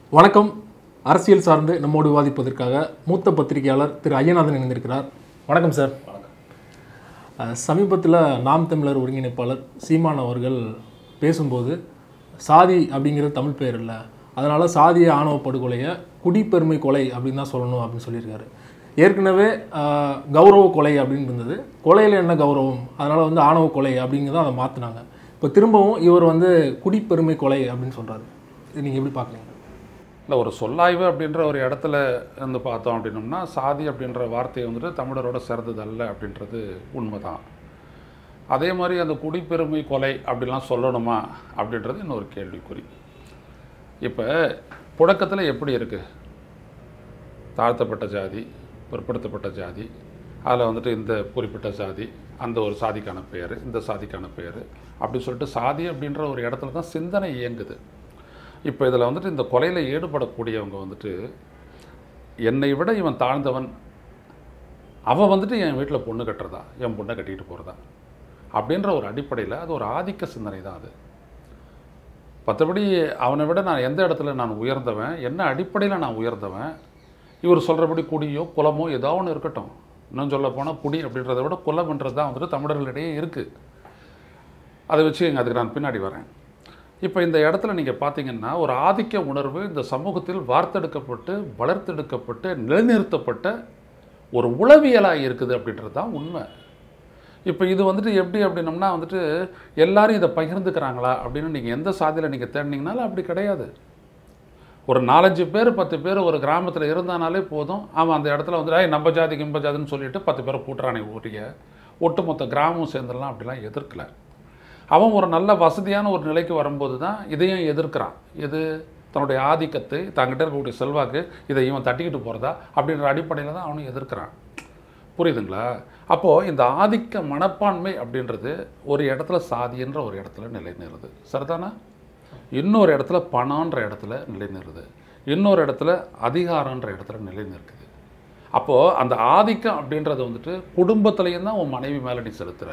வணக்கம் அரசியல் சார்ந்து நம்மோடு விவாதிப்பதற்காக மூத்த பத்திரிகையாளர் திரு ஐயநாதன் இணைந்திருக்கிறார் வணக்கம் சார் சமீபத்தில் நாம் தமிழர் ஒருங்கிணைப்பாளர் சீமான் அவர்கள் பேசும்போது சாதி அப்படிங்கிறது தமிழ் பெயர் இல்லை அதனால் சாதிய ஆணவ படுகொலையை குடிப்பெருமை கொலை அப்படின்னு தான் சொல்லணும் அப்படின்னு சொல்லியிருக்காரு ஏற்கனவே ஆஹ், கௌரவ கொலை அப்படின்னு இருந்தது கொலையில் என்ன கௌரவம் அதனால் வந்து ஆணவ கொலை அப்படிங்கிறத அதை மாற்றினாங்க இப்போ திரும்பவும் இவர் வந்து குடிப்பெருமை கொலை அப்படின்னு சொல்கிறாரு இது நீங்கள் எப்படி பார்க்குறீங்க இல்லை ஒரு சொல்லாய்வு அப்படின்ற ஒரு இடத்துல வந்து பார்த்தோம் அப்படின்னோம்னா சாதி அப்படின்ற வார்த்தையை வந்துட்டு தமிழரோட சிறந்தது அல்ல அப்படின்றது உண்மைதான் அதே மாதிரி அந்த குடிப்பெருமை கொலை அப்படிலாம் சொல்லணுமா அப்படின்றது இன்னொரு கேள்விக்குறி இப்போ புழக்கத்தில் எப்படி இருக்குது தாழ்த்தப்பட்ட ஜாதி பிற்படுத்தப்பட்ட ஜாதி அதில் வந்துட்டு இந்த குறிப்பிட்ட சாதி அந்த ஒரு சாதிக்கான பெயர் இந்த சாதிக்கான பெயர் அப்படி சொல்லிட்டு சாதி அப்படின்ற ஒரு இடத்துல தான் சிந்தனை இயங்குது இப்போ இதில் வந்துட்டு இந்த கொலையில் ஈடுபடக்கூடியவங்க வந்துட்டு என்னை விட இவன் தாழ்ந்தவன் அவன் வந்துட்டு என் வீட்டில் பொண்ணு கட்டுறதா என் பொண்ணை கட்டிட்டு போகிறதா அப்படின்ற ஒரு அடிப்படையில் அது ஒரு ஆதிக்க சிந்தனை தான் அது மற்றபடி அவனை விட நான் எந்த இடத்துல நான் உயர்ந்தவன் என்ன அடிப்படையில் நான் உயர்ந்தவன் இவர் சொல்கிறபடி குடியோ குலமோ ஏதோ ஒன்று இருக்கட்டும் இன்னும் சொல்ல போனால் குடி அப்படின்றத விட குலம்ன்றது தான் வந்துட்டு தமிழர்களிடையே இருக்குது அதை வச்சு எங்க அதுக்கு நான் பின்னாடி வரேன் இப்போ இந்த இடத்துல நீங்கள் பார்த்தீங்கன்னா ஒரு ஆதிக்க உணர்வு இந்த சமூகத்தில் வார்த்தெடுக்கப்பட்டு வளர்த்தெடுக்கப்பட்டு நிலைநிறுத்தப்பட்ட ஒரு உளவியலாக இருக்குது அப்படின்றது தான் உண்மை இப்போ இது வந்துட்டு எப்படி அப்படின்னம்னா வந்துட்டு எல்லாரும் இதை பகிர்ந்துக்கிறாங்களா அப்படின்னு நீங்கள் எந்த சாதியில் நீங்கள் தேடினீங்கனாலும் அப்படி கிடையாது ஒரு நாலஞ்சு பேர் பத்து பேர் ஒரு கிராமத்தில் இருந்தானாலே போதும் அவன் அந்த இடத்துல வந்து "ஏய், நம்ம ஜாதி கிம்ப ஜாதின்னு சொல்லிட்டு பத்து பேரை கூட்டுறானே ஊரிய ஒட்டுமொத்த கிராமம் சேர்ந்துடலாம் அப்படிலாம் எதிர்க்கல அவன் ஒரு நல்ல வசதியான ஒரு நிலைக்கு வரும்போது தான் இதையும் எதிர்க்கிறான் இது தன்னுடைய ஆதிக்கத்தை தங்கிட்ட இருக்கக்கூடிய செல்வாக்கு இதை இவன் தட்டிக்கிட்டு போகிறதா அப்படின்ற அடிப்படையில் தான் அவனும் எதிர்க்கிறான் புரியுதுங்களா அப்போது இந்த ஆதிக்க மனப்பான்மை அப்படின்றது ஒரு இடத்துல சாதின்ற ஒரு இடத்துல நிலைநிறுது சரிதானா இன்னொரு இடத்துல பணம்ன்ற இடத்துல நிலைநிறுது இன்னொரு இடத்துல அதிகாரன்ற இடத்துல நிலைநிற்குது அப்போது அந்த ஆதிக்கம் அப்படின்றது வந்துட்டு குடும்பத்துலேயும் தான் உன் மனைவி மேலே நீ செலுத்துகிற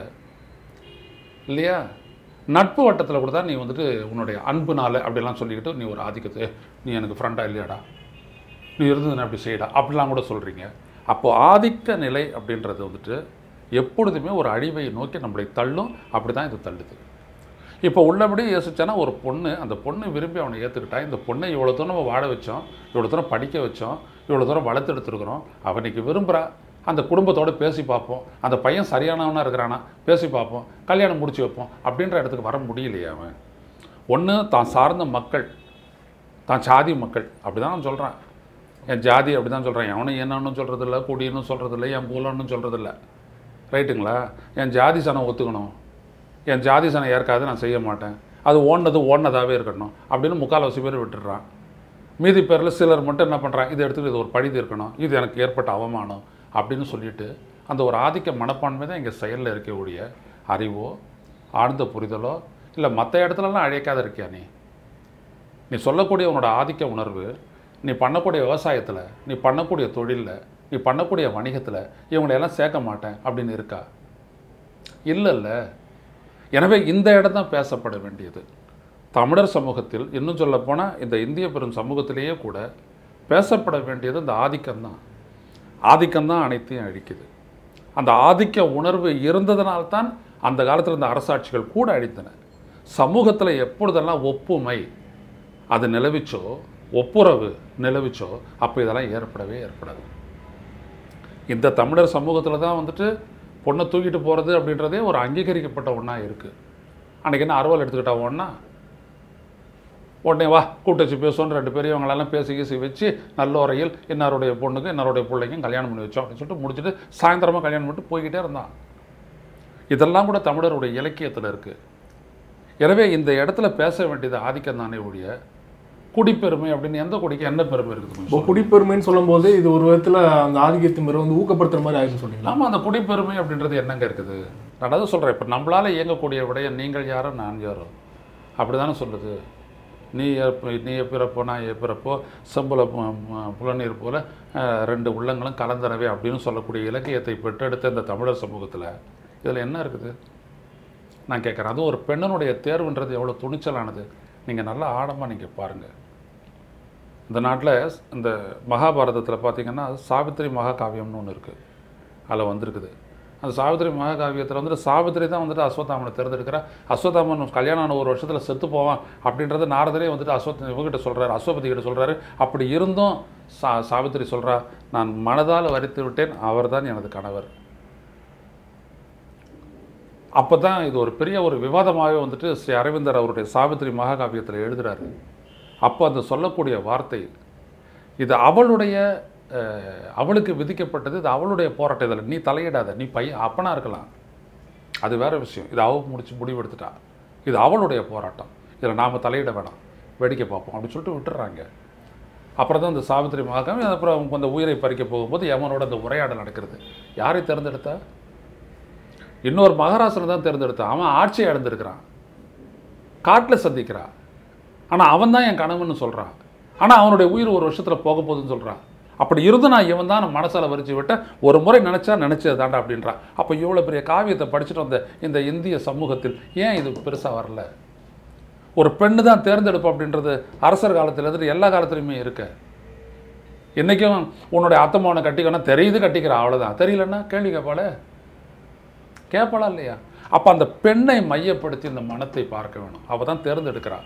இல்லையா நட்பு வட்டத்தில் கூட தான் நீ வந்துட்டு உன்னுடைய அன்புனால அப்படிலாம் சொல்லிக்கிட்டு நீ ஒரு ஆதிக்கத்தை நீ எனக்கு ஃப்ரெண்டாக இல்லையாடா நீ இருந்ததுன்னு அப்படி செய்யடா அப்படிலாம் கூட சொல்கிறீங்க அப்போ ஆதிக்க நிலை அப்படின்றது வந்துட்டு எப்பொழுதுமே ஒரு அழிவை நோக்கி நம்மளை தள்ளும் அப்படி தான் இது தள்ளுது இப்போ உள்ளபடி யோசிச்சானா ஒரு பொண்ணு அந்த பொண்ணு விரும்பி அவனை ஏற்றுக்கிட்டா இந்த பொண்ணை இவ்வளோ தூரம் நம்ம வாழ வச்சோம் இவ்வளோ தூரம் படிக்க வச்சோம் இவ்வளோ தூரம் வளர்த்தெடுத்துருக்குறோம் அவன் இன்னைக்கு விரும்புகிறா அந்த குடும்பத்தோட பேசி பார்ப்போம் அந்த பையன் சரியானவனா இருக்கிறானா பேசி பார்ப்போம் கல்யாணம் முடிச்சு வைப்போம் அப்படின்ற இடத்துக்கு வர முடியலையே அவன் ஒன்று தான் சார்ந்த மக்கள் தான் சாதி மக்கள் அப்படி தான் நான் சொல்கிறேன் என் ஜாதி அப்படி தான் சொல்கிறேன் எவனும் என்னன்னு சொல்கிறதில்ல குடின்னு சொல்கிறதில்ல என் குலன்னு சொல்கிறதில்ல ரைட்டுங்களா என் ஜாதி சனம் ஒத்துக்கணும் என் ஜாதி சனம் ஏற்காது நான் செய்ய மாட்டேன் அது ஓடினது ஓடினதாகவே இருக்கணும் அப்படின்னு முக்கால்வாசி பேர் விட்டுடுறான் மீதி பேரில் சிலர் மட்டும் என்ன பண்ணுறான் இதை எடுத்துகிட்டு இது ஒரு பழிது இருக்கணும் இது எனக்கு ஏற்பட்ட அவமானம் அப்படின்னு சொல்லிட்டு அந்த ஒரு ஆதிக்க மனப்பான்மை தான் எங்கள் செயலில் இருக்கக்கூடிய அறிவோ ஆழ்ந்த புரிதலோ இல்லை மற்ற இடத்துலலாம் அழைக்காத இருக்கியா நீ நீ சொல்லக்கூடிய உன்னோட ஆதிக்க உணர்வு நீ பண்ணக்கூடிய விவசாயத்தில் நீ பண்ணக்கூடிய தொழிலில் நீ பண்ணக்கூடிய வணிகத்தில் இவங்களையெல்லாம் சேர்க்க மாட்டேன் அப்படின்னு இருக்கா இல்லைல்ல எனவே இந்த இடம் தான் பேசப்பட வேண்டியது தமிழர் சமூகத்தில் இன்னும் சொல்லப்போனால் இந்த இந்திய பெரும் சமூகத்திலேயே கூட பேசப்பட வேண்டியது இந்த ஆதிக்கம்தான் ஆதிக்கம்தான் அனைத்தையும் அழிக்குது அந்த ஆதிக்க உணர்வு இருந்ததனால்தான் அந்த காலத்தில் இந்த அரசாட்சிகள் கூட அழித்தன சமூகத்தில் எப்பொழுதெல்லாம் ஒப்புமை அது நிலவிச்சோ ஒப்புரவு நிலவிச்சோ அப்போ இதெல்லாம் ஏற்படவே ஏற்படாது இந்த தமிழர் சமூகத்தில் தான் வந்துட்டு பொண்ணை தூக்கிட்டு போகிறது அப்படின்றதே ஒரு அங்கீகரிக்கப்பட்ட ஒன்றா இருக்குது அன்றைக்கி என்ன அறுவல் எடுத்துக்கிட்டா ஒன்றா உடனே வா கூட்டு வச்சு பேசுவோன்னு ரெண்டு பெரியவங்களெல்லாம் பேசி கீசி வச்சு நல்ல உரையில் இன்னாருடைய பொண்ணுக்கு இன்னாருடைய பிள்ளைக்கும் கல்யாணம் பண்ணி வச்சோம் அப்படின்னு சொல்லிட்டு முடிச்சுட்டு சாயந்தரமாக கல்யாணம் பண்ணிட்டு போய்கிட்டே இருந்தான் இதெல்லாம் கூட தமிழருடைய இலக்கியத்தில் இருக்குது எனவே இந்த இடத்துல பேச வேண்டியது ஆதிக்கம் தானே ஒழிய குடிப்பெருமை அப்படின்னு எந்த குடிக்கு என்ன பெருமை இருக்குது இப்போ குடிப்பெருமைன்னு சொல்லும்போது இது ஒரு விதத்துல அந்த ஆதிக்கத்தின் மேல வந்து ஊக்கப்படுத்துற மாதிரி ஆயிடுன்னு சொல்றீங்களா ஆமாம் அந்த குடிப்பெருமை அப்படின்றது என்னங்க இருக்குது நான் அதை சொல்கிறேன் இப்போ நம்மளால் இயங்கக்கூடிய விடைய நீங்கள் யாரோ நான் யாரோ அப்படி தானே சொல்லுது நீ எப்ப நீ பிறப்போ நான் பிறப்போ செம்புல பு- ம- புலநீர் போல அஹ், ரெண்டு உள்ளங்களும் கலந்தனவே அப்படின்னு சொல்லக்கூடிய இலக்கியத்தை பெற்றெடுத்த இந்த தமிழர் சமூகத்தில் இதில் என்ன இருக்குது நான் கேட்குறேன் அதுவும் ஒரு பெண்ணனுடைய தேர்வுன்றது எவ்வளோ துணிச்சலானது நீங்கள் நல்லா ஆழமாக நீங்கள் பாருங்கள் இந்த நாட்டில் இந்த மகாபாரதத்தில் பார்த்தீங்கன்னா சாவித்திரி மகாகாவியம்னு ஒன்று இருக்குது அதில் வந்திருக்குது அந்த சாவித்திரி மகாகாவியத்தில் வந்துட்டு சாவித்திரி தான் வந்துட்டு அஸ்வத்தாமனை தேர்ந்தெடுக்கிறா அஸ்வத்தாமன் கல்யாணம் ஆன ஒரு வருஷத்தில் செத்து போவான் அப்படின்றது நாரதரே வந்துட்டு அஸ்வத் இவங்ககிட்ட சொல்கிறாரு அஸ்வபதி கிட்ட சொல்கிறாரு அப்படி இருந்தும் சா சாவித்திரி சொல்கிறா நான் மனதால் வரித்து விட்டேன் அவர்தான் எனது கணவர் அப்போ தான் இது ஒரு பெரிய ஒரு விவாதமாகவே வந்துட்டு ஸ்ரீ அரவிந்தர் அவருடைய சாவித்திரி மகாகாவியத்தில் எழுதுறாரு அப்போ அந்த சொல்லக்கூடிய வார்த்தை இது அவளுடைய அஹ், அவளுக்கு விதிக்கப்பட்டது இது அவளுடைய போராட்டம் இதில் நீ தலையிடாத நீ பையன் அப்பனா இருக்கலாம் அது வேற விஷயம் இது அவ முடிச்சு முடிவெடுத்துட்டா இது அவளுடைய போராட்டம் இதில் நாம் தலையிட வேணாம் வேடிக்கை பார்ப்போம் அப்படின்னு சொல்லிட்டு விட்டுறாங்க அப்புறம் தான் இந்த சாவித்திரி மகாகாவி அப்புறம் அவங்க அந்த உயிரை பறிக்க போகும்போது யமனோட அந்த உரையாடல் நடக்கிறது யாரை தேர்ந்தெடுத்தா இன்னொரு மகாராஷ்டிரன் தான் தேர்ந்தெடுத்தான் அவன் ஆட்சியை இழந்திருக்கிறான் காட்டில் சந்திக்கிறான் ஆனால் அவன் தான் என் கணவன் சொல்கிறான் ஆனால் அவனுடைய உயிர் ஒரு வருஷத்தில் போக போகுதுன்னு சொல்கிறான் அப்படி இருந்து நான் இவன் தான் மனசால வரிச்சு விட்டேன் ஒரு முறை நினச்சா நினச்சது தாண்டா அப்படின்றான் அப்போ இவ்வளோ பெரிய காவியத்தை படிச்சுட்டு வந்த இந்த இந்திய சமூகத்தில் ஏன் இது பெருசாக வரல ஒரு பெண்ணு தான் தேர்ந்தெடுப்பு அப்படின்றது அரசர் காலத்துல இருந்து எல்லா காலத்துலையுமே இருக்கு இன்றைக்கும் உன்னுடைய அத்தம்மாவனை கட்டிக்கணும் தெரியுது கட்டிக்கிறா அவ்வளோதான் தெரியலன்னா கேள்வி கேட்பாள கேட்பாளா இல்லையா அப்போ அந்த பெண்ணை மையப்படுத்தி இந்த மனத்தை பார்க்க வேணும் அவள் தான் தேர்ந்தெடுக்கிறா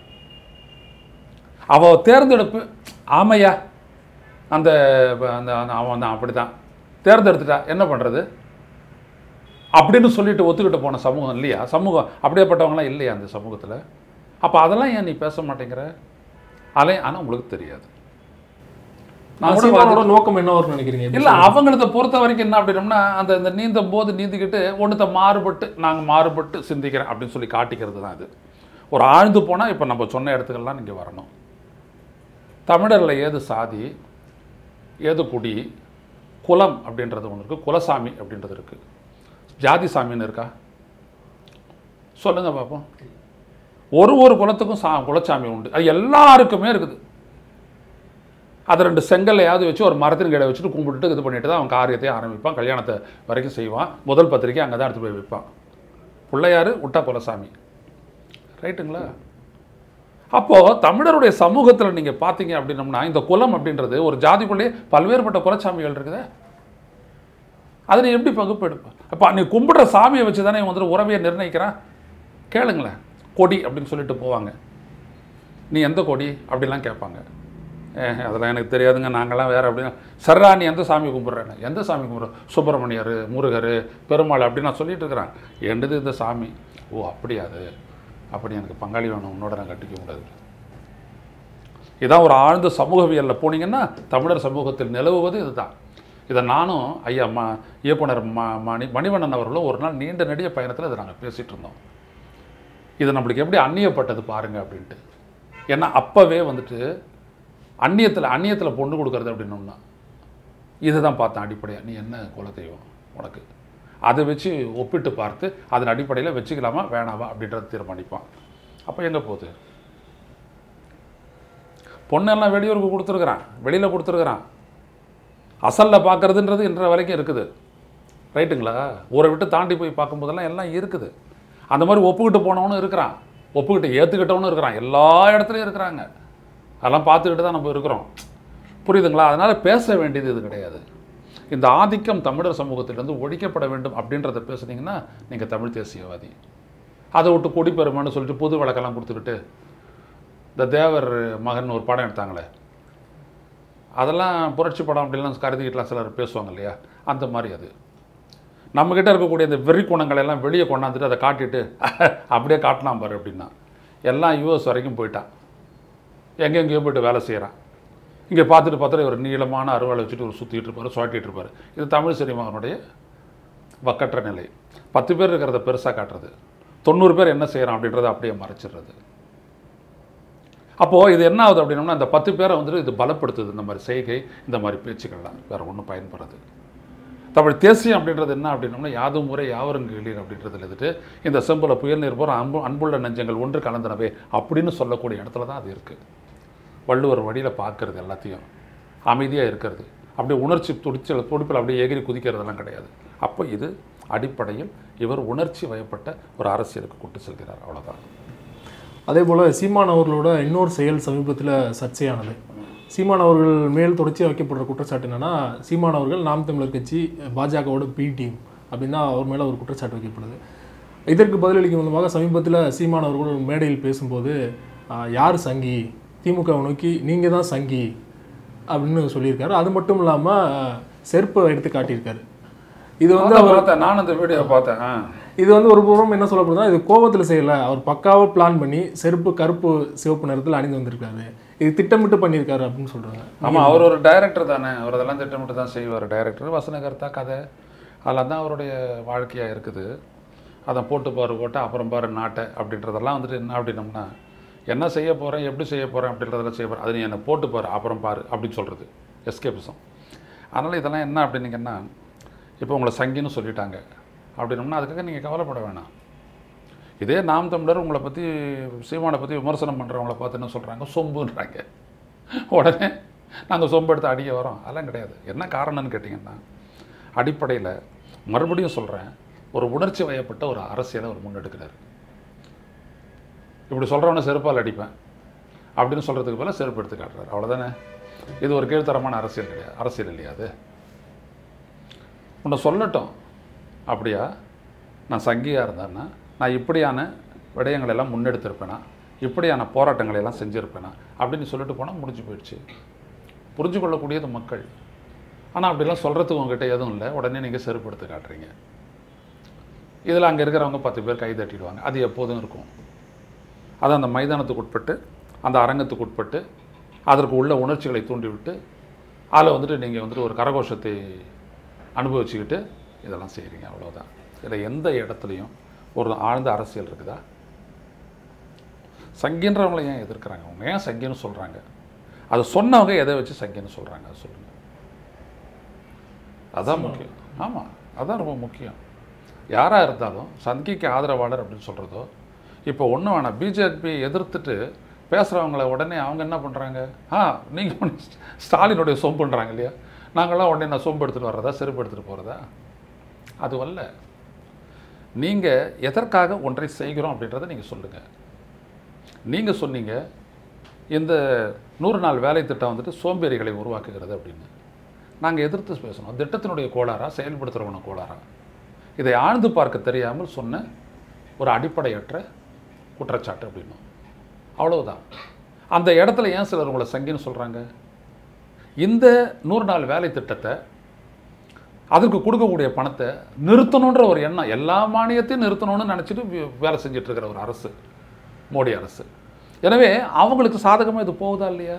அவள் தேர்ந்தெடுப்பு ஆமையா அந்த அந்த அந்த அவன் தான் அப்படி தான் தேர்ந்தெடுத்துட்டா என்ன பண்ணுறது அப்படின்னு சொல்லிட்டு ஒத்துக்கிட்டு போன சமூகம் இல்லையா சமூகம் அப்படியேப்பட்டவங்களாம் இல்லையா அந்த சமூகத்தில் அப்போ அதெல்லாம் ஏன் நீ பேச மாட்டேங்கிற அதே ஆனால் உங்களுக்கு தெரியாது நான் கூட சீமானோட நோக்கம் என்ன வரும்னு நினைக்கிறீங்க இல்ல அவங்களத பொறுத்த வரைக்கும் என்ன அப்படின்னம்னா அந்த இந்த நீந்தும் போது நீந்திக்கிட்டு ஒன்றத்தை மாறுபட்டு நாங்கள் மாறுபட்டு சிந்திக்கிறேன் அப்படின்னு சொல்லி காட்டிக்கிறது தான் இது ஒரு ஆழ்ந்து போனால் இப்போ நம்ம சொன்ன இடத்துக்கெல்லாம் நீங்கள் வரணும் தமிழரில் ஏது சாதி ஏது குடி குலம் அப்படின்றது ஒன்று இருக்குது குலசாமி அப்படின்றது இருக்குது ஜாதி சாமின்னு இருக்கா சொல்லுங்க பார்ப்போம் ஒரு ஒரு குலத்துக்கும் சா குலசாமி உண்டு அது எல்லாருக்குமே இருக்குது அதை ரெண்டு செங்கல்லையாவது வச்சு ஒரு மரத்தின் கீழே வச்சுட்டு கும்பிட்டுட்டு இது பண்ணிட்டு தான் அவன் காரியத்தை ஆரம்பிப்பான் கல்யாணத்தை வரைக்கும் செய்வான் முதல் பத்திரிக்கை அங்கே தான் எடுத்து போய் வைப்பான் பிள்ளையார் விட்டா குலசாமி ரைட்டுங்களா அப்போது தமிழருடைய சமூகத்தில் நீங்கள் பார்த்தீங்க அப்படின்னம்னா இந்த குலம் அப்படின்றது ஒரு ஜாதிக்குள்ளேயே பல்வேறுபட்ட குலசாமிகள் இருக்குதே அதை நீ எப்படி பகுப்பு எடுப்ப அப்போ நீ கும்பிடுற சாமியை வச்சு தானே இவன் வந்துட்டு உறவையை நிர்ணயிக்கிறான் கேளுங்களேன் கொடி அப்படின்னு சொல்லிட்டு போவாங்க நீ எந்த கொடி அப்படிலாம் கேட்பாங்க ஏ அதெல்லாம் எனக்கு தெரியாதுங்க நாங்கள்லாம் வேறு அப்படின்னா சர்ரா நீ எந்த சாமி கும்பிட்றேன்னு எந்த சாமி கும்பிட்ற சுப்பிரமணியர் முருகர் பெருமாள் அப்படின்னு நான் சொல்லிட்டு இருக்கிறேன் என்னது இந்த சாமி ஓ அப்படியா அது அப்படி எனக்கு பங்காளி வேணும் உன்னோட நான் கட்டிக்க கூடாது இதான் ஒரு ஆழ்ந்த சமூகவியலில் போனீங்கன்னா தமிழர் சமூகத்தில் நிலவுவது இதுதான் இதை நானும் ஐயா ம இயக்குனர் ம மணி மணிவண்ணன் அவர்களும் ஒரு நாள் நீண்ட நெடிய பயணத்தில் இதை நாங்கள் பேசிகிட்டு இருந்தோம் இது நம்மளுக்கு எப்படி அந்நியப்பட்டது பாருங்க அப்படின்ட்டு ஏன்னா அப்போவே வந்துட்டு அந்நியத்தில் அந்நியத்தில் பொண்ணு கொடுக்கறது அப்படின்னோம்னா இதை தான் பார்த்தேன் அடிப்படையாக நீ என்ன குலதெய்வம் உனக்கு அதை வச்சு ஒப்பிட்டு பார்த்து அதன் அடிப்படையில் வச்சுக்கலாமா வேணாவா அப்படின்றத தீர்மானிப்பான் அப்போ எங்கே போகுது பொண்ணெல்லாம் வெளியூருக்கு கொடுத்துருக்குறான் வெளியில் கொடுத்துருக்குறான் அசலில் பார்க்கறதுன்றது இன்ற வரைக்கும் இருக்குது ரைட்டுங்களா ஊரை விட்டு தாண்டி போய் பார்க்கும்போதெல்லாம் எல்லாம் இருக்குது அந்த மாதிரி ஒப்புக்கிட்டு போனவனும் இருக்கிறான் ஒப்புக்கிட்டு ஏற்றுக்கிட்டவனும் இருக்கிறான் எல்லா இடத்துலையும் இருக்கிறாங்க அதெல்லாம் பார்த்துக்கிட்டு தான் நம்ம இருக்கிறோம் புரியுதுங்களா அதனால் பேச வேண்டியது இது கிடையாது இந்த ஆதிக்கம் தமிழர் சமூகத்திலிருந்து ஒழிக்கப்பட வேண்டும் அப்படின்றத பேசுனீங்கன்னா நீங்கள் தமிழ் தேசியவாதி அதை விட்டு கொடிப்பெருமைன்னு சொல்லிட்டு புது வழக்கெல்லாம் கொடுத்துக்கிட்டு இந்த தேவர் மகன் ஒரு படம் எடுத்தாங்களே அதெல்லாம் புரட்சி படம் அப்படிலாம் கருதிக்கிட்டுலாம் சிலர் பேசுவாங்க இல்லையா அந்த மாதிரி அது நம்மக்கிட்ட இருக்கக்கூடிய இந்த வெறி குணங்களை எல்லாம் வெளியே கொண்டாந்துட்டு அதை காட்டிட்டு அப்படியே காட்டினான் பாரு அப்படின்னா எல்லாம் யூஎஸ் வரைக்கும் போயிட்டான் எங்கெங்கேயோ போயிட்டு வேலை செய்கிறான் இங்கே பார்த்துட்டு பார்த்துட்டு ஒரு நீளமான அறுவாளை வச்சுட்டு ஒரு சுற்றிட்டு இருப்பார் சுவாட்டிட்டு இருப்பார் இது தமிழ் சினிமாவினுடைய வக்கற்ற நிலை பத்து பேர் இருக்கிறத பெருசாக காட்டுறது தொண்ணூறு பேர் என்ன செய்கிறான் அப்படின்றத அப்படியே மறைச்சிடுறது அப்போது இது என்ன ஆகுது அப்படின்னோம்னா இந்த பத்து பேரை வந்துட்டு இது பலப்படுத்துது இந்த மாதிரி செய்கை இந்த மாதிரி பேச்சுக்கள்லாம் வேறு ஒன்றும் பயன்படுறது தமிழ் தேசியம் அப்படின்றது என்ன அப்படின்னோம்னா யாதும் முறை யாவரும் கேளீர் அப்படின்றதுல இருந்துட்டு இந்த செம்புல புயல் நீர் போகிற அன்பு அன்புள்ள நெஞ்சங்கள் ஒன்று கலந்தனவே அப்படின்னு சொல்லக்கூடிய இடத்துல தான் அது இருக்குது வள்ளுவர் வழியில் பார்க்கறது எல்லாத்தையும் அமைதியாக இருக்கிறது அப்படியே உணர்ச்சி துடிச்சல் துடிப்பில் அப்படியே எகிரி குதிக்கிறதெல்லாம் கிடையாது அப்போ இது அடிப்படையில் இவர் உணர்ச்சி வயப்பட்ட ஒரு அரசியலுக்கு கொண்டு செல்கிறார் அவ்வளோதான் அதே போல் சீமான் அவர்களோட இன்னொரு செயல் சமீபத்தில் சர்ச்சையானது சீமான் அவர்கள் மேல் தொடர்ச்சியாக வைக்கப்படுற குற்றச்சாட்டு என்னன்னா சீமான் அவர்கள் நாம் தமிழர் கட்சி பாஜகவோட பி டீம் அப்படின்னு தான் அவர் மேலே ஒரு குற்றச்சாட்டு வைக்கப்படுது இதற்கு பதிலளிக்கும் விதமாக சமீபத்தில் சீமான் அவர்கள் ஒரு மேடையில் பேசும்போது ஆஹ், யார் சங்கி திமுகவை நோக்கி நீங்கள் தான் சங்கி அப்படின்னு சொல்லியிருக்காரு அது மட்டும் இல்லாமல் செருப்பை எடுத்து காட்டியிருக்காரு இது வந்து அதான் பார்த்தேன் நான் அந்த வீடியோ பார்த்தேன் ஆ. இது வந்து ஒரு புறம் என்ன சொல்லப்படுதுன்னா இது கோபத்தில் செய்யல அவர் பக்காவாக பிளான் பண்ணி செருப்பு கருப்பு சிவப்பு நிறத்தில் அணிந்து வந்திருக்காரு இது திட்டமிட்டு பண்ணியிருக்காரு அப்படின்னு சொல்றாங்க ஆமா அவர் ஒரு டைரக்டர் தானே அவர் அதெல்லாம் திட்டமிட்டு தான் செய்வார் டைரக்டர் வசனகர்த்தா கதை அதெல்லாம் தான் அவருடைய வாழ்க்கையா இருக்குது அதை போட்டு பாரு போட்டு அப்புறம் பாரு நாட்டை அப்படின்றதெல்லாம் வந்துட்டு என்ன அப்படின்னம்னா என்ன செய்ய போறேன் எப்படி செய்ய போறேன் அப்படின்றதெல்லாம் செய்ய போறேன் அது நீ என்னை போட்டு பாரு அப்புறம் பாரு அப்படின்னு சொல்றது எஸ்கேபிசம் அதனால இதெல்லாம் என்ன அப்படின்னீங்கன்னா இப்போ உங்களை சங்கின்னு சொல்லிட்டாங்க அப்படின்னம்னா அதுக்காக நீங்கள் கவலைப்பட வேணாம் இதே நாம் தமிழர் உங்களை பற்றி சீமானை பற்றி விமர்சனம் பண்ணுறவங்கள பார்த்து என்ன சொல்கிறாங்க சொம்புன்றாங்க உடனே நாங்கள் சொம்பு எடுத்து அடிக்க வரோம் அதெல்லாம் கிடையாது என்ன காரணம்னு கேட்டிங்கன்னா அடிப்படையில் மறுபடியும் சொல்கிறேன் ஒரு உணர்ச்சி வயப்பட்ட ஒரு அரசியலை அவர் முன்னெடுக்கிறார் இப்படி சொல்கிறவனை செருப்பால் அடிப்பேன் அப்படின்னு சொல்கிறதுக்கு பதிலா செருப்பு எடுத்து காட்டுறாரு அவ்வளோதானே இது ஒரு கீழ்த்தரமான அரசியல் கிடையாது அரசியல் இல்லையா அது உன்னை சொல்லட்டும் அப்படியா நான் சங்கியாக இருந்தேன்னா நான் இப்படியான விடயங்களை எல்லாம் முன்னெடுத்திருப்பேனா இப்படியான போராட்டங்களை எல்லாம் செஞ்சுருப்பேனா அப்படின்னு சொல்லிட்டு போனால் முடிஞ்சு போயிடுச்சு புரிஞ்சு கொள்ளக்கூடியது மக்கள் ஆனால் அப்படிலாம் சொல்கிறதுக்கு உங்ககிட்ட எதுவும் இல்லை உடனே நீங்கள் செருப்பு எடுத்து காட்டுறீங்க இதில் அங்கே இருக்கிறவங்க பத்து பேர் கை தட்டிடுவாங்க அது எப்போதும் இருக்கும் அது அந்த மைதானத்துக்கு உட்பட்டு அந்த அரங்கத்துக்கு உட்பட்டு அதற்கு உள்ள உணர்ச்சிகளை தூண்டிவிட்டு அதில் வந்துட்டு நீங்கள் வந்துட்டு ஒரு கரகோஷத்தை அனுபவிச்சுக்கிட்டு இதெல்லாம் செய்கிறீங்க அவ்வளவுதான் இதில் எந்த இடத்துலையும் ஒரு ஆழ்ந்த அரசியல் இருக்குதா சங்கின்றவங்களை ஏன் எதிர்க்கிறாங்க அவங்க ஏன் சங்கின்னு சொல்கிறாங்க அதை சொன்னவங்க எதை வச்சு சங்கின்னு சொல்கிறாங்க அது சொல்லுங்கள் அதான் முக்கியம் ஆமாம் அதான் ரொம்ப முக்கியம் யாராக இருந்தாலும் சங்கிக்கு ஆதரவாளர் அப்படின்னு சொல்கிறதோ இப்போ ஒன்றும் வேணாம் பிஜேபி எதிர்த்துட்டு பேசுகிறவங்கள உடனே அவங்க என்ன பண்ணுறாங்க ஆ நீங்கள் ஸ்டாலினுடைய சொம்புன்றாங்க இல்லையா நாங்களாம் உடனே நான் சொம்பு எடுத்துகிட்டு வர்றதா செருப்பு எடுத்துகிட்டு போகிறதா அது அல்ல நீங்கள் எதற்காக ஒன்றை செய்கிறோம் அப்படின்றத நீங்கள் சொல்லுங்கள் நீங்கள் சொன்னீங்க இந்த நூறு நாள் வேலை திட்டம் வந்துட்டு சோம்பேறிகளை உருவாக்குகிறது அப்படின்னு நாங்கள் எதிர்த்து பேசணும் திட்டத்தினுடைய கோளாறா செயல்படுத்துகிறவன கோளாறா இதை ஆழ்ந்து பார்க்க தெரியாமல் சொன்ன ஒரு அடிப்படையற்ற குற்றச்சாட்டு அப்படின்னும் அவ்வளவுதான் அந்த இடத்துல ஏன் சிலர் உங்களை சங்கின்னு சொல்கிறாங்க இந்த நூறு நாள் வேலை திட்டத்தை அதுக்கு கொடுக்கக்கூடிய பணத்தை நிறுத்தணுன்ற ஒரு எண்ணம் எல்லா மானியத்தையும் நிறுத்தணும்னு நினச்சிட்டு வே- வேலை செஞ்சுட்டு இருக்கிற ஒரு அரசு மோடி அரசு எனவே அவங்களுக்கு சாதகமாக இது போகுதா இல்லையா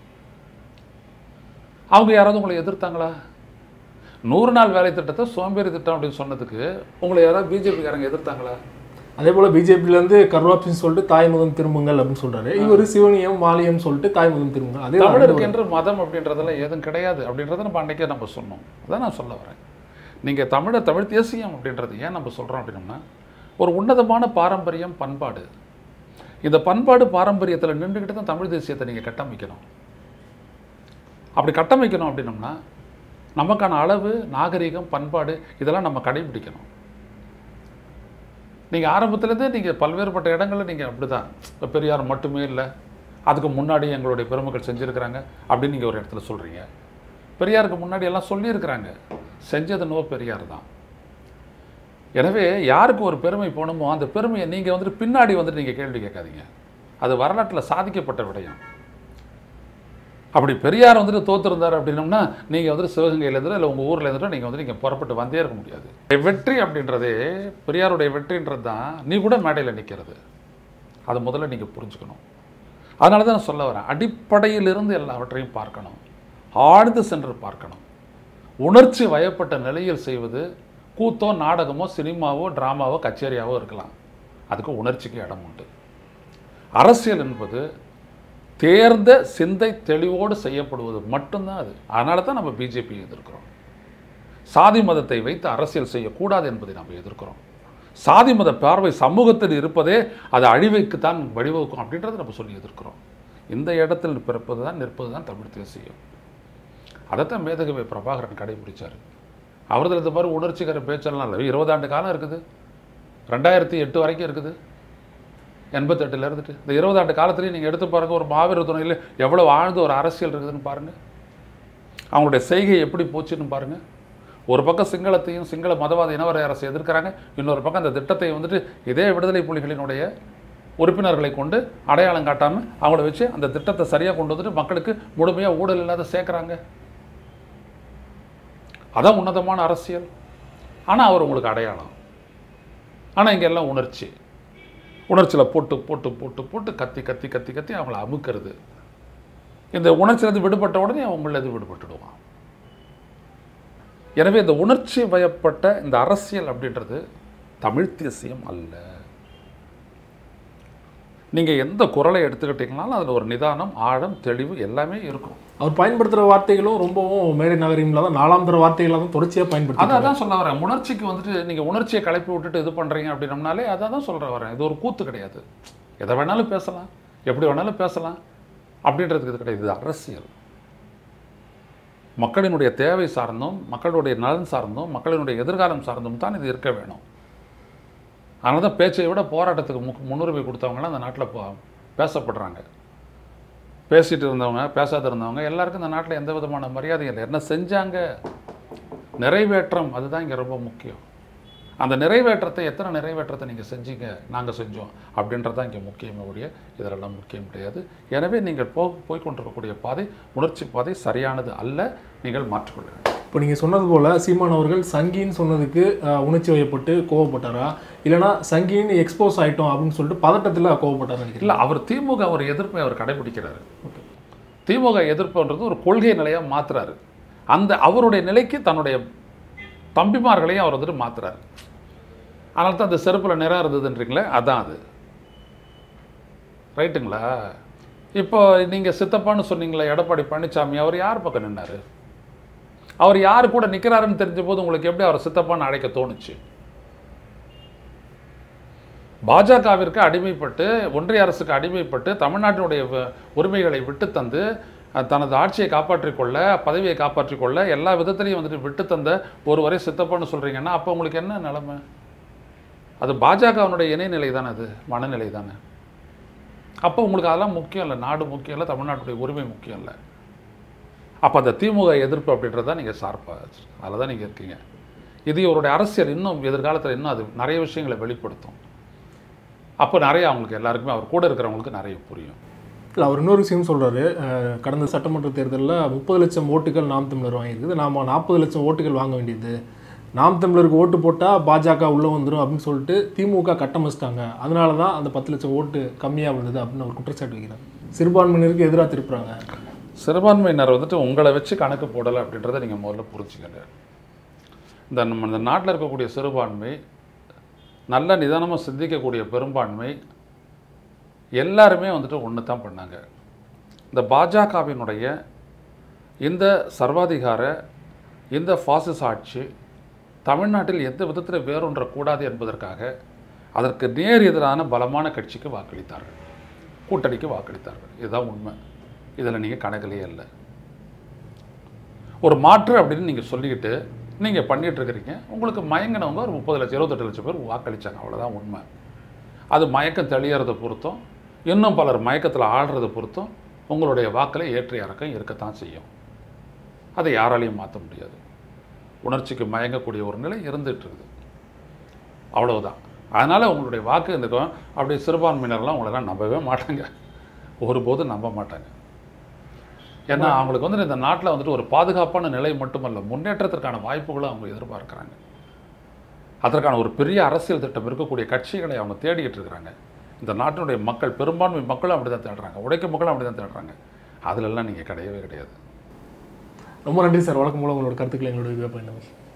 அவங்க யாராவது உங்களை எதிர்த்தாங்களா நூறு நாள் வேலை திட்டத்தை சோம்பேறி திட்டம் அப்படின்னு சொன்னதுக்கு உங்களை யாராவது பிஜேபிக்காரங்க எதிர்த்தாங்களா அதே போல பிஜேபில இருந்து கருவாப்சின்னு சொல்லிட்டு தாய் முதம் திரும்புங்கள் அப்படின்னு சொல்றாரு இவர் சிவனியம் மாலியம் சொல்லிட்டு தாய் முதம் திரும்புங்கள் அதே தான் தமிழருக்கு என்று மதம் அப்படின்றதெல்லாம் எதுவும் கிடையாது அப்படின்றத நம்ம அன்றைக்கே நம்ம சொன்னோம் அதான் நான் சொல்ல வரேன் நீங்கள் தமிழை தமிழ் தேசியம் அப்படின்றது ஏன் நம்ம சொல்கிறோம் அப்படின்னம்னா ஒரு உன்னதமான பாரம்பரியம் பண்பாடு இந்த பண்பாடு பாரம்பரியத்தில் நின்றுக்கிட்டு தான் தமிழ் தேசியத்தை நீங்கள் கட்டமைக்கணும் அப்படி கட்டமைக்கணும் அப்படின்னம்னா நமக்கான அளவு நாகரிகம் பண்பாடு இதெல்லாம் நம்ம கடைபிடிக்கணும் நீங்கள் ஆரம்பத்துலேருந்தே நீங்கள் பல்வேறுபட்ட இடங்களில் நீங்கள் அப்படி தான் இப்போ பெரியார் மட்டுமே இல்லை அதுக்கு முன்னாடி எங்களுடைய பெருமக்கள் செஞ்சுருக்கிறாங்க அப்படின்னு நீங்கள் ஒரு இடத்துல சொல்கிறீங்க பெரியாருக்கு முன்னாடி எல்லாம் சொல்லியிருக்கிறாங்க செஞ்சது நோ பெரியார் தான் எனவே யாருக்கு ஒரு பெருமை போகணுமோ அந்த பெருமையை நீங்கள் வந்துட்டு பின்னாடி வந்துட்டு நீங்கள் கேள்வி கேட்காதீங்க அது வரலாற்றில் சாதிக்கப்பட்ட விடயம் அப்படி பெரியார் வந்துட்டு தோத்துருந்தார் அப்படின்னம்னா நீங்கள் வந்துட்டு சிவகங்கையிலேருந்து இல்லை உங்கள் ஊரில் இருந்துட்டு நீங்கள் வந்து நீங்கள் புறப்பட்டு வந்தே இருக்க முடியாது வெற்றி அப்படின்றதே பெரியாருடைய வெற்றின்றது தான் நீ கூட மேடையில் நிற்கிறது அதை முதல்ல நீங்கள் புரிஞ்சுக்கணும் அதனால தான் நான் சொல்ல வரேன் அடிப்படையிலிருந்து எல்லாவற்றையும் பார்க்கணும் ஆழ்ந்து சென்று பார்க்கணும் உணர்ச்சி வயப்பட்ட நிலையில் செய்வது கூத்தோ நாடகமோ சினிமாவோ டிராமாவோ கச்சேரியாவோ இருக்கலாம் அதுக்கு உணர்ச்சிக்கு இடம் உண்டு அரசியல் என்பது தேர்ந்த சிந்தை தெளிவோடு செய்யப்படுவது மட்டும்தான் அது அதனால தான் நம்ம பிஜேபி எதிர்க்கிறோம் சாதி மதத்தை வைத்து அரசியல் செய்யக்கூடாது என்பதை நம்ம எதிர்க்கிறோம் சாதி மத பார்வை சமூகத்தில் இருப்பதே அது அழிவுக்குத்தான் வழிவகுக்கும் அப்படின்றத நம்ம சொல்லி எதிர்க்கிறோம் இந்த இடத்தில் பிறப்பது தான் நிற்பது தான் தமிழ் தேசியம் அதைத்தான் மேதகவி பிரபாகரன் கடைபிடிச்சார் அவரது இந்த மாதிரி உணர்ச்சிகர பேச்செல்லாம் இல்லை இருபதாண்டு காலம் இருக்குது ரெண்டாயிரத்தி எட்டு வரைக்கும் இருக்குது எண்பத்தெட்டுல இருந்துட்டு இந்த இருபது ஆண்டு காலத்துலேயும் நீங்கள் எடுத்து பாருங்க ஒரு மாவீர துணையில் எவ்வளோ ஆழ்ந்த ஒரு அரசியல் இருக்குதுன்னு பாருங்க அவங்களுடைய செய்கை எப்படி போச்சுன்னு பாருங்க ஒரு பக்கம் சிங்களத்தையும் சிங்கள மதவாத இனவரை அரசு எதிர்க்கிறாங்க இன்னொரு பக்கம் அந்த திட்டத்தை வந்துட்டு இதே விடுதலை புலிகளினுடைய உறுப்பினர்களை கொண்டு அடையாளம் காட்டாமல் அவங்கள வச்சு அந்த திட்டத்தை சரியாக கொண்டு வந்துட்டு மக்களுக்கு முழுமையாக ஊழல் இல்லாத சேர்க்குறாங்க அதான் உன்னதமான அரசியல் ஆனால் அவர் உங்களுக்கு அடையாளம் ஆனால் இங்கே எல்லாம் உணர்ச்சி உணர்ச்சியில் போட்டு போட்டு போட்டு போட்டு கத்தி கத்தி கத்தி கத்தி அவங்கள அமுக்கிறது இந்த உணர்ச்சியிலிருந்து விடுபட்ட உடனே அவங்களது விடுபட்டுடுவான் எனவே இந்த உணர்ச்சி வயப்பட்ட இந்த அரசியல் அப்படின்றது தமிழ் தேசியம் அல்ல நீங்கள் எந்த குரலை எடுத்துக்கிட்டீங்கனாலும் அதில் ஒரு நிதானம் ஆழம் தெளிவு எல்லாமே இருக்கும் அவர் பயன்படுத்துகிற வார்த்தைகளும் ரொம்பவும் மேடை நகரீங்களா தான் நாலாம் தர வார்த்தைகளாக தான் தொடர்ச்சியாக பயன்படுத்தி அதான் தான் சொல்ல வரேன் உணர்ச்சிக்கு வந்துட்டு நீங்கள் உணர்ச்சியை கிளப்பி விட்டுட்டு இது பண்ணுறீங்க அப்படின்னம்னாலே அதான் தான் சொல்ல வரேன் இது ஒரு கூத்து கிடையாது எதை வேணாலும் பேசலாம் எப்படி வேணாலும் பேசலாம் அப்படின்றதுக்கு இது கிடையாது இது அரசியல் மக்களினுடைய தேவை சார்ந்தும் மக்களுடைய நலன் சார்ந்தும் மக்களினுடைய எதிர்காலம் சார்ந்தும் தான் இது இருக்க வேணும் அதனால தான் பேச்சை விட போராட்டத்துக்கு முக் முன்னுரிமை கொடுத்தவங்களாம் அந்த நாட்டில் போ பேசப்படுறாங்க பேசிட்டு இருந்தவங்க பேசாத இருந்தவங்க எல்லாருக்கும் இந்த நாட்டில் எந்த விதமான மரியாதையும் இல்லை என்ன செஞ்சாங்க நிறைவேற்றம் அதுதான் இங்கே ரொம்ப முக்கியம் அந்த நிறைவேற்றத்தை எத்தனை நிறைவேற்றத்தை நீங்கள் செஞ்சீங்க நாங்கள் செஞ்சோம் அப்படின்றது தான் இங்கே முக்கியமே ஒழிய இதெல்லாம் முக்கியம் கிடையாது எனவே நீங்கள் போ போய் கொண்டிருக்கக்கூடிய பாதை உணர்ச்சி பாதை சரியானது அல்ல நீங்கள் மாற்றிக்கொள்ள வேண்டும் இப்போ நீங்கள் சொன்னது போல் சீமான் அவர்கள் சங்கின்னு சொன்னதுக்கு அஹ், உணர்ச்சி வயப்பட்டு கோவப்பட்டாரா இல்லைனா சங்கின்னு எக்ஸ்போஸ் ஆயிட்டோம் அப்படின்னு சொல்லிட்டு பதட்டத்தில் கோவப்பட்டாரா நினைக்கிறேன் இல்லை அவர் திமுக ஒரு எதிர்ப்பை அவர் கடைபிடிக்கிறாரு திமுக எதிர்ப்புன்றது ஒரு கொள்கை நிலையாக மாத்துறாரு அந்த அவருடைய நிலைக்கு தன்னுடைய தம்பிமார்களையும் அவர் வந்துட்டு மாத்துறாரு அதனால தான் அந்த செருப்பில் நிறம் இருந்ததுன்றீங்களே அதான் அது ரைட்டுங்களா இப்போ நீங்கள் சித்தப்பான்னு சொன்னீங்களே எடப்பாடி பழனிசாமி அவர் யார் பக்கம் நின்னாரு அவர் யார் கூட நிற்கிறாருன்னு தெரிஞ்ச போது உங்களுக்கு எப்படி அவர் சித்தப்பான்னு அழைக்க தோணுச்சு பாஜகவிற்கு அடிமைப்பட்டு ஒன்றிய அரசுக்கு அடிமைப்பட்டு தமிழ்நாட்டினுடைய வ- உரிமைகளை விட்டு தந்து அஹ், தனது ஆட்சியை காப்பாற்றிக் கொள்ள பதவியை காப்பாற்றிக் கொள்ள எல்லா விதத்திலையும் வந்துட்டு விட்டு தந்த ஒருவரை சித்தப்பான்னு சொல்றீங்கன்னா அப்போ உங்களுக்கு என்ன நிலைமை அது பாஜகவினுடைய இணைநிலை தானே அது மனநிலை தானே அப்போ உங்களுக்கு அதெல்லாம் முக்கியம் இல்லை நாடு முக்கியம் இல்லை தமிழ்நாட்டுடைய உரிமை முக்கியம் இல்லை அப்போ அந்த திமுக எதிர்ப்பு அப்படின்றத நீங்கள் சார்பாக அதில் தான் நீங்கள் இருக்கீங்க இது இவருடைய அரசியல் இன்னும் எதிர்காலத்தில் இன்னும் அது நிறைய விஷயங்களை வெளிப்படுத்தும் அப்போ நிறைய அவங்களுக்கு எல்லாருக்குமே அவர் கூட இருக்கிறவங்களுக்கு நிறைய புரியும் இல்லை அவர் இன்னொரு விஷயம் சொல்கிறாரு கடந்த சட்டமன்ற தேர்தலில் முப்பது லட்சம் ஓட்டுகள் நாம் தமிழர் வாங்கியிருக்குது நாம நாற்பது லட்சம் ஓட்டுகள் வாங்க வேண்டியது நாம் தமிழருக்கு ஓட்டு போட்டால் பாஜக உள்ளே வந்துடும் அப்படின்னு சொல்லிட்டு திமுக கட்டமைச்சிட்டாங்க அதனால தான் அந்த பத்து லட்சம் ஓட்டு கம்மியாக வந்தது அப்படின்னு அவர் குற்றச்சாட்டு வைக்கிறார் சிறுபான்மையினருக்கு எதிராக திருப்புறாங்க சிறுபான்மையினர் வந்துட்டு உங்களை வச்சு கணக்கு போடலை அப்படின்றத நீங்கள் முதல்ல புரிஞ்சுக்கங்க இந்த நம்ம இந்த நாட்டில் இருக்கக்கூடிய சிறுபான்மை நல்ல நிதானமாக சிந்திக்கக்கூடிய பெரும்பான்மை எல்லாருமே வந்துட்டு ஒன்று தான் பண்ணாங்க இந்த பாஜகவினுடைய இந்த சர்வாதிகார இந்த பாசிச ஆட்சி தமிழ்நாட்டில் எந்த விதத்தில் வேரூன்றக்கூடாது என்பதற்காக அதற்கு நேர் எதிரான பலமான கட்சிக்கு வாக்களித்தார்கள் கூட்டணிக்கு வாக்களித்தார்கள் இதுதான் உண்மை இதில் நீங்கள் கணக்கிலேயே இல்லை ஒரு மாற்று அப்படின்னு நீங்கள் சொல்லிக்கிட்டு நீங்கள் பண்ணிட்டு இருக்கிறீங்க உங்களுக்கு மயங்கினவங்க ஒரு முப்பது லட்சம் இருபத்தெட்டு லட்சம் பேர் வாக்களிச்சாங்க அவ்வளோதான் உண்மை அது மயக்கம் தெளியறதை பொறுத்தும் இன்னும் பலர் மயக்கத்தில் ஆடுறதை பொறுத்தும் உங்களுடைய வாக்கில் ஏற்ற இறக்கம் இருக்கத்தான் செய்யும் அதை யாராலையும் மாற்ற முடியாது உணர்ச்சிக்கு மயங்கக்கூடிய ஒரு நிலை இருந்துட்டு இருக்குது அவ்வளவுதான் அதனால் உங்களுடைய வாக்கு இருக்கும் அப்படி சிறுபான்மையினர்லாம் உங்களெல்லாம் நம்பவே மாட்டாங்க ஒருபோதும் நம்ப மாட்டாங்க ஏன்னா அவங்களுக்கு வந்து இந்த நாட்டில் வந்துட்டு ஒரு பாதுகாப்பான நிலை மட்டுமல்ல முன்னேற்றத்திற்கான வாய்ப்புகளும் அவங்க எதிர்பார்க்குறாங்க அதற்கான ஒரு பெரிய அரசியல் திட்டம் இருக்கக்கூடிய கட்சிகளை அவங்க தேடிக்கிட்டு இருக்கிறாங்க இந்த நாட்டினுடைய மக்கள் பெரும்பான்மை மக்களும் அப்படி தான் தேடுறாங்க உழைக்கும் மக்களும் அப்படி தான் தேடுறாங்க அதிலெல்லாம் நீங்கள் கிடையவே கிடையாது ரொம்ப நன்றி சார் வழக்கம் மூலம் உங்களோட கருத்துக்களை எங்களோட இதுவாக பயணம்